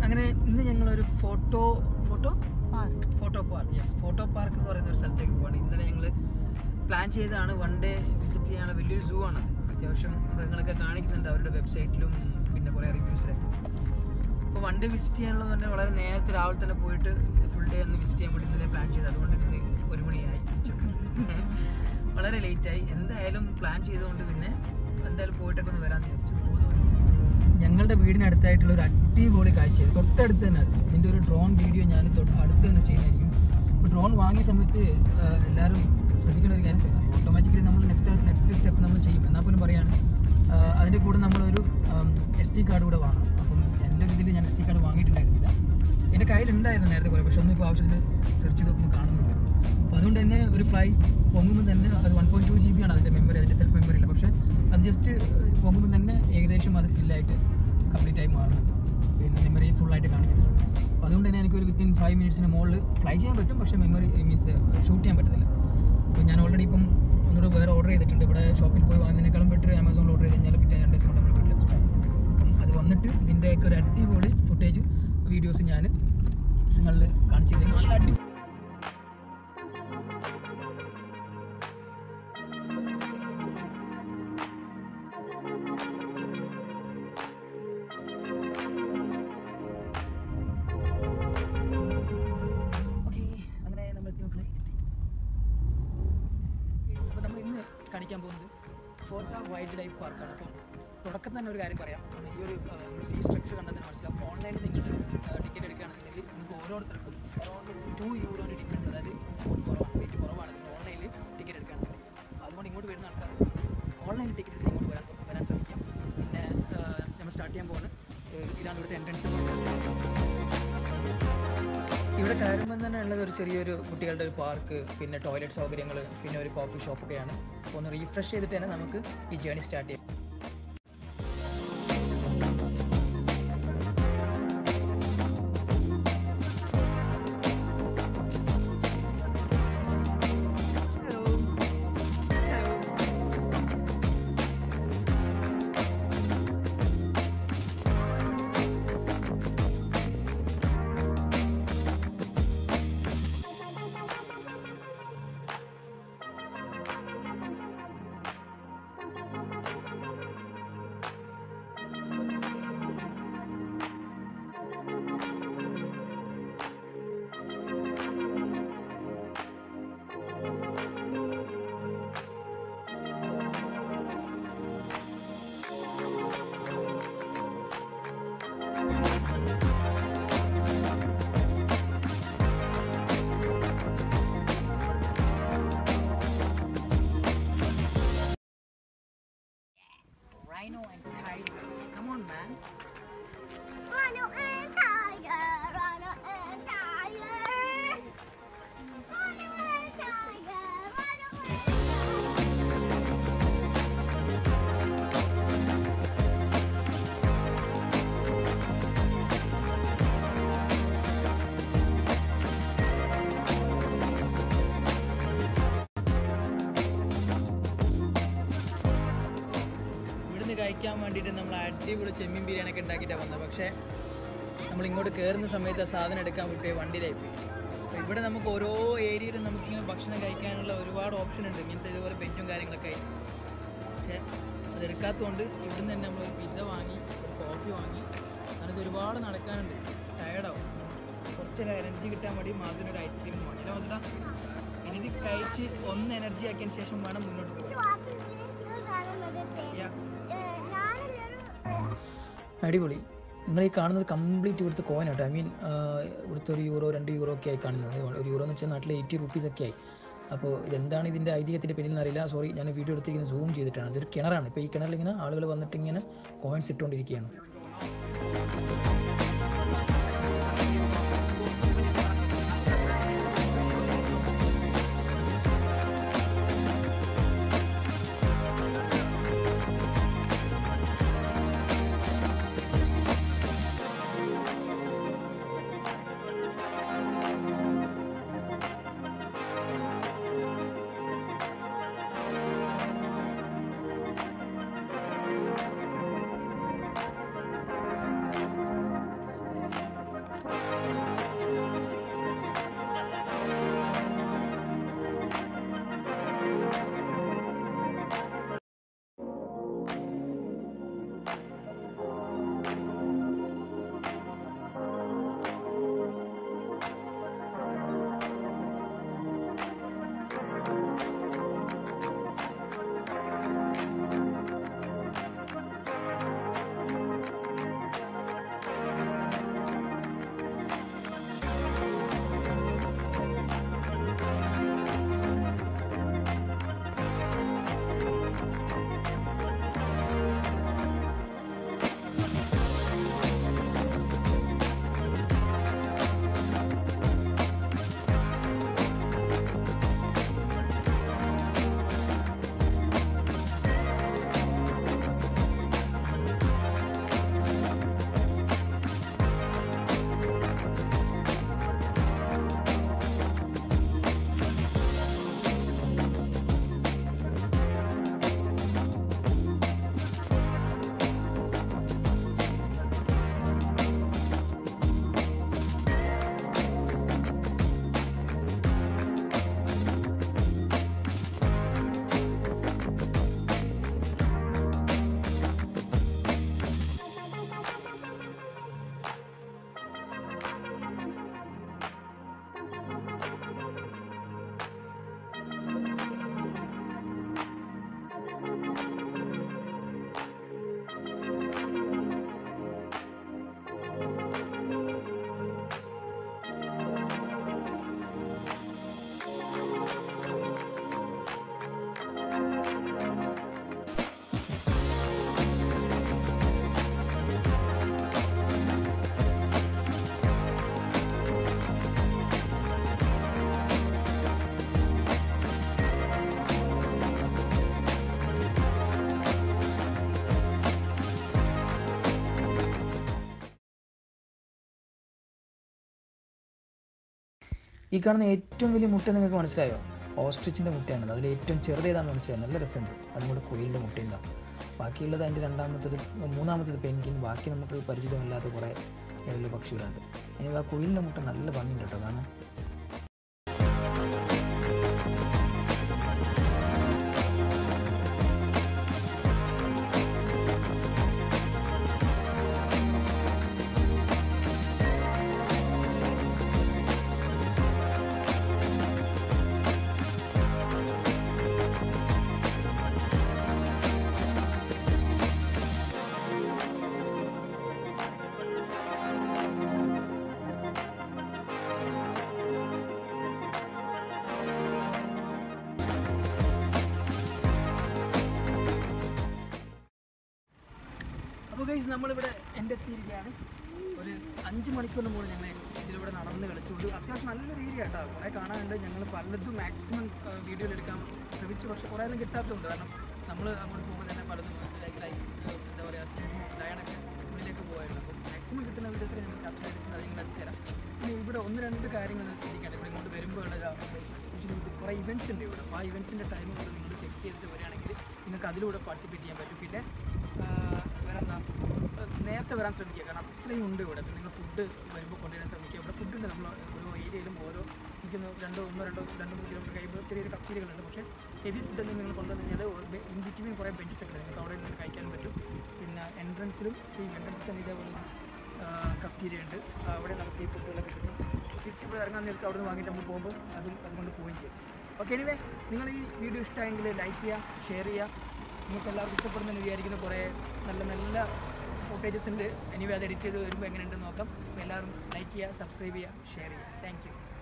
അങ്ങനെ ഇന്ന് ഞങ്ങളൊരു photo photo park photo park yes photo park എന്ന് പറയുന്ന ഒരു സ്ഥലത്തേക്ക് പോവാണ് ഇന്നലെ ഞങ്ങൾ പ്ലാൻ ചെയ്തതാണ് വൺ ഡേ വിസിറ്റ് ചെയ്യാനുള്ള വലിയൊരു സൂ ആണ് അത്യാവശ്യം മൃഗങ്ങളൊക്കെ കാണിക്കുന്നുണ്ട് അവരുടെ വെബ്സൈറ്റിലും പിന്നെ കുറേ റിവ്യൂസിലൊക്കെ അപ്പോൾ വൺ ഡേ വിസിറ്റ് ചെയ്യാനുള്ള തന്നെ വളരെ നേരത്തെ രാവിലെ തന്നെ പോയിട്ട് ഫുൾ ഡേ ഒന്ന് വിസിറ്റ് ചെയ്യാൻ വേണ്ടി ഇന്നലെ പ്ലാൻ ചെയ്ത് അതുകൊണ്ട് ഇന്ന് ഒരു മണിയായി ഉച്ചക്ക് വളരെ ലേറ്റായി എന്തായാലും പ്ലാൻ ചെയ്തുകൊണ്ട് പിന്നെ എന്തായാലും പോയിട്ടൊക്കെ ഒന്ന് വരാമെന്ന് വിചാരിച്ചു ഞങ്ങളുടെ വീടിനടുത്തായിട്ടുള്ള ഒരു അടിപൊളി കാഴ്ചയാണ് തൊട്ടടുത്ത് തന്നെ അത് ഇതിൻ്റെ ഒരു ഡ്രോൺ വീഡിയോ ഞാൻ തൊട്ട് അടുത്ത് തന്നെ ചെയ്യുന്നതായിരിക്കും അപ്പോൾ ഡ്രോൺ വാങ്ങിയ സമയത്ത് ആ, എല്ലാവരും ശ്രദ്ധിക്കേണ്ട ഒരു കാര്യം ഓട്ടോമാറ്റിക്കലി നമ്മൾ നെക്സ്റ്റ് നെക്സ്റ്റ് സ്റ്റെപ്പ് നമ്മൾ ചെയ്യും എന്നാൽ പോലും പറയാണ് ആ, അതിൻ്റെ കൂടെ നമ്മളൊരു എസ് ടി കാർഡ് കൂടെ വാങ്ങണം അപ്പം എൻ്റെ ഒരു ഇതിൽ ഞാൻ എസ് ടി കാർഡ് വാങ്ങിയിട്ടുണ്ടായിരുന്നില്ല എൻ്റെ കയ്യിലുണ്ടായിരുന്നു നേരത്തെ കുറേ പക്ഷെ ഒന്നും ഇപ്പോൾ ആവശ്യത്തിന് സെർച്ച് ചെയ്ത് നോക്കുമ്പോൾ കാണുന്നുണ്ട് അപ്പോൾ അതുകൊണ്ട് തന്നെ ഒരു ഫ്ലൈ പൊങ്ങുമ്പോൾ തന്നെ അത് one point two G B ആണ് അതിൻ്റെ മെമ്മറി അതിൻ്റെ സെൽഫ് മെമ്മറി ഇല്ല പക്ഷേ അത് ജസ്റ്റ് പൊങ്ങുമ്പോൾ തന്നെ ഏകദേശം അത് ഫില്ലായിട്ട് കംപ്ലീറ്റ് ആയി മാറുന്നു പിന്നെ മെമ്മറി ഫുള്ളായിട്ട് കാണിക്കുന്നുണ്ട് അപ്പോൾ അതുകൊണ്ട് തന്നെ എനിക്കൊരു വിത്തിൻ ഫൈവ് മിനിറ്റ്സിന് മുകളിൽ ഫ്ലൈ ചെയ്യാൻ പറ്റും പക്ഷേ മെമ്മറി മീൻസ് ഷൂട്ട് ചെയ്യാൻ പറ്റത്തില്ല അപ്പോൾ ഞാൻ ഓൾറെഡി ഇപ്പം ഒന്നുകൂടെ വേറെ ഓർഡർ ചെയ്തിട്ടുണ്ട് ഇവിടെ ഷോപ്പിൽ പോയി വാങ്ങുന്നതിനേക്കാളും ബെറ്റർ ആമസോണിൽ ഓർഡർ ചെയ്ത് കഴിഞ്ഞാൽ പിന്നെ രണ്ട് ദിവസം കൊണ്ട് നമ്മൾ വീട്ടിലെത്തും അപ്പം അത് വന്നിട്ട് ഇതിൻ്റെയൊക്കെ ഒരു അടിപൊളി ഫുട്ടേജ് വീഡിയോസ് ഞാൻ നിങ്ങളിൽ കാണിച്ചു തരും നല്ല അടി ഓക്കെ അങ്ങനെ നമ്മൾ എത്തി മക്കളെ എത്തി അപ്പോൾ നമ്മൾ ഇന്ന് കാണിക്കാൻ പോകുന്നത് ഫോർട്ട വൈൽഡ് ലൈഫ് പാർക്കാണ് അപ്പം തുടക്കം തന്നെ ഒരു കാര്യം പറയാം ഈ ഒരു നമ്മൾ ഫീസ് സ്ട്രക്ചർ കണ്ടാൽ തന്നെ മനസ്സിലാവും ഓൺലൈനിൽ നിങ്ങൾ ടിക്കറ്റ് എടുക്കുകയാണെന്നുണ്ടെങ്കിൽ നിങ്ങൾക്ക് ഓരോരുത്തർക്കും അറൗണ്ട് ടു യൂറോൻ്റെ ഡിഫറൻസ് അതായത് amount കുറവാണ് റേറ്റ് കുറവാണ് നിങ്ങൾ ഓൺലൈനിൽ ടിക്കറ്റ് എടുക്കുകയാണെന്നുണ്ടെങ്കിൽ അതുകൊണ്ട് ഇങ്ങോട്ട് വരുന്ന ആൾക്കാർ ഓൺലൈനിൽ ടിക്കറ്റ് എടുത്ത് ഇങ്ങോട്ട് വരാൻ വരാൻ ശ്രമിക്കാം പിന്നെ നമ്മൾ സ്റ്റാർട്ട് ചെയ്യാൻ പോകുന്നത് ഇതാണ് ഇവിടുത്തെ എൻട്രൻസ് ഇവിടെ കയറുമ്പോൾ തന്നെ ഉള്ളത് ഒരു ചെറിയൊരു കുട്ടികളുടെ ഒരു പാർക്ക് പിന്നെ ടോയ്ലറ്റ് സൗകര്യങ്ങൾ പിന്നെ ഒരു കോഫി ഷോപ്പൊക്കെയാണ് അപ്പോൾ ഒന്ന് റീഫ്രഷ് ചെയ്തിട്ട് തന്നെ നമുക്ക് ഈ ജേണി സ്റ്റാർട്ട് ചെയ്യാം Rhino and tiger. Come on, man. Rhino and tiger, rhino and tiger. Rhino and tiger, rhino and ഇവിടുന്ന് കഴിക്കാൻ വേണ്ടിയിട്ട് നമ്മൾ അടിപൊളി ചെമ്മീൻ ബിരിയാണി ഒക്കെ ഉണ്ടാക്കിയിട്ടാണ് വന്നത് പക്ഷേ നമ്മൾ ഇങ്ങോട്ട് കയറുന്ന സമയത്ത് ആ സാധനം എടുക്കാൻ വിട്ടേ വണ്ടിയിലായി പോയി അപ്പോൾ ഇവിടെ നമുക്ക് ഓരോ ഏരിയയിലും നമുക്കിങ്ങനെ ഭക്ഷണം കഴിക്കാനുള്ള ഒരുപാട് ഓപ്ഷൻ ഉണ്ട് ഇങ്ങനത്തെ ഇതുപോലെ ബെഞ്ചും കാര്യങ്ങളൊക്കെ ആയി പക്ഷേ അതെടുക്കാത്തതുകൊണ്ട് ഇവിടുന്ന് തന്നെ നമ്മൾ ഒരു പിസ്സ വാങ്ങി ഒരു കോഫി വാങ്ങി അതിനകത്ത് ഒരുപാട് നടക്കാനുണ്ട് ടയർഡാവും കുറച്ച് എനർജി കിട്ടാൻ വേണ്ടി മാസത്തിന് ഒരു ഐസ്ക്രീം വാങ്ങി അല്ലേ മാസടാ ഇനി ഇത് കഴിച്ച് ഒന്ന് എനർജി ആക്കിയതിന് ശേഷം വേണം മുന്നോട്ട് പോകാൻ Yeah. അടിപൊളി നിങ്ങൾ ഈ കാണുന്നത് കംപ്ലീറ്റ് ഇവിടുത്തെ കോയിൻ കേട്ടോ ഐ മീൻ ഇവിടുത്തെ ഒരു യൂറോ രണ്ട് യൂറോ ഒക്കെ ആയി കാണുന്നത് ഒരു യൂറോ എന്ന് വെച്ചാൽ നാട്ടിൽ എയ്റ്റി റുപ്പീസ് ഒക്കെ ആയി അപ്പോൾ എന്താണ് ഇതിൻ്റെ ഐതിഹ്യത്തിൻ്റെ പിന്നിൽ അറിയില്ല സോറി ഞാൻ വീഡിയോ എടുത്തിരിക്കുന്നത് സൂം ചെയ്തിട്ടാണ് ഇതൊരു കിണറാണ് ഇപ്പോൾ ഈ കിണറിൽ ഇങ്ങനെ ആളുകൾ വന്നിട്ട് ഇങ്ങനെ കോയിൻസ് ഇട്ടുകൊണ്ടിരിക്കുകയാണ് ഈ കാണുന്ന ഏറ്റവും വലിയ മുട്ട നിങ്ങൾക്ക് മനസ്സിലായോ ഓസ്ട്രിച്ചിൻ്റെ മുട്ടയാണ് അതിൽ ഏറ്റവും ചെറുതേതാണെന്ന് മനസ്സിലായോ നല്ല രസമുണ്ട് അതും കൂടെ കുയിലിൻ്റെ മുട്ടയുണ്ടാവും ബാക്കിയുള്ളത് അതിൻ്റെ രണ്ടാമത്തത് മൂന്നാമത്തത് പെൻകിൻ ബാക്കി നമുക്ക് പരിചിതമല്ലാത്ത കുറേ ഏതെങ്കിലും പക്ഷികളുണ്ട് ഇനി ആ കുയിലിൻ്റെ മുട്ട നല്ല ഭംഗിയുണ്ട് കേട്ടോ കാരണം അപ്പോൾ ഗൈസ് നമ്മളിവിടെ എൻ്റെ എത്തിയിരിക്കുകയാണ് ഒരു അഞ്ച് മണിക്കൂറിന് മുകളിൽ ഞങ്ങൾ ഇതിലൂടെ നടന്ന് കളിച്ചു ഒരു അത്യാവശ്യം നല്ലൊരു ഏരിയ കേട്ടോ കുറേ കാണാനുണ്ട് ഞങ്ങൾ പലതും മാക്സിമം വീഡിയോയിൽ എടുക്കാൻ ശ്രമിച്ചു പക്ഷെ കുറേ എല്ലാം കിട്ടാത്തതുണ്ട് കാരണം നമ്മൾ അങ്ങോട്ട് പോകുമ്പോൾ തന്നെ പലതും ലൈക്ക് ലൈക്ക് എന്താ പറയുക സിനിമ ലയണൊക്കെ ഉള്ളിലേക്ക് പോകായിരുന്നു അപ്പോൾ മാക്സിമം കിട്ടുന്ന വീഡിയോസൊക്കെ ഞങ്ങൾ ക്യാപ്ചർ ചെയ്തിട്ടുണ്ട് അത് നിങ്ങൾ എത്തിച്ചേരാം പിന്നെ ഇവിടെ ഒന്ന് രണ്ട് കാര്യങ്ങൾ ശ്രദ്ധിക്കേണ്ടത് ഇവിടെ ഇങ്ങോട്ട് വരുമ്പോൾ ഉള്ള കുറേ ഇവൻറ്റ്സ് ഉണ്ട് ഇവിടെ അപ്പോൾ ആ ഇവൻറ്റ്സിൻ്റെ ടൈം കൂടെ നിങ്ങൾ ചെക്ക് ചെയ്തിട്ട് വരികയാണെങ്കിൽ നിങ്ങൾക്ക് അതിലൂടെ പാർട്ടിസിപ്പേറ്റ് ചെയ്യാൻ പറ്റും പിന്നെ വേറെന്താ നേരത്തെ വരാൻ ശ്രമിക്കുക കാരണം അത്രയും ഉണ്ട് ഇവിടെ പിന്നെ നിങ്ങൾ ഫുഡ് വരുമ്പോൾ കൊണ്ടുവരാൻ ശ്രമിക്കുക ഇവിടെ ഫുഡ് ഉണ്ട് നമ്മൾ ഓരോ ഏരിയയിലും ഓരോ നിൽക്കുന്ന രണ്ടോ ഒന്നോ രണ്ടോ രണ്ട് മൂന്ന് കിലോമീറ്റർ കഴിയുമ്പോൾ ചെറിയൊരു കഫ്റ്റീരിയകളുണ്ട് പക്ഷേ ഹെവി ഫുഡ് ഒന്നും നിങ്ങൾ കൊണ്ടുവന്നു കഴിഞ്ഞാൽ ഇൻ ബിറ്റ്വീൻ കുറേ ബെഞ്ചസ് ഒക്കെ ഉണ്ട് നിങ്ങൾക്ക് അവിടെ നിന്ന് കഴിക്കാൻ പറ്റും പിന്നെ എൻട്രൻസിലും സെയിം എൻട്രൻസിൽ തന്നെ ഇതേപോലെ കഫ്റ്റീരിയ ഉണ്ട് അവിടെ നമുക്ക് ഈ ഫുഡുകളൊക്കെ കിട്ടും തിരിച്ച് ഇവിടെ ഇറങ്ങാൻ നേരത്ത് അവിടെ നിന്ന് വാങ്ങിയിട്ട് നമ്മൾ പോകുമ്പോൾ അതും അതുകൊണ്ട് പോവുകയും ചെയ്യും ഓക്കെ എനിവേ നിങ്ങൾ ഈ വീഡിയോ ഇഷ്ടമായെങ്കിൽ ലൈക്ക് ചെയ്യുക ഷെയർ ചെയ്യുക നിങ്ങൾക്ക് എല്ലാവർക്കും ഇഷ്ടപ്പെടുന്നെന്ന് വിചാരിക്കുന്ന കുറേ നല്ല നല്ല ഫോട്ടേജസ് ഉണ്ട് എനിവേ അത് എഡിറ്റ് ചെയ്ത് വരുമ്പോൾ എങ്ങനെയുണ്ടെന്ന് നോക്കാം അപ്പോൾ എല്ലാവരും ലൈക്ക് ചെയ്യുക സബ്സ്ക്രൈബ് ചെയ്യുക ഷെയർ ചെയ്യുക താങ്ക് യു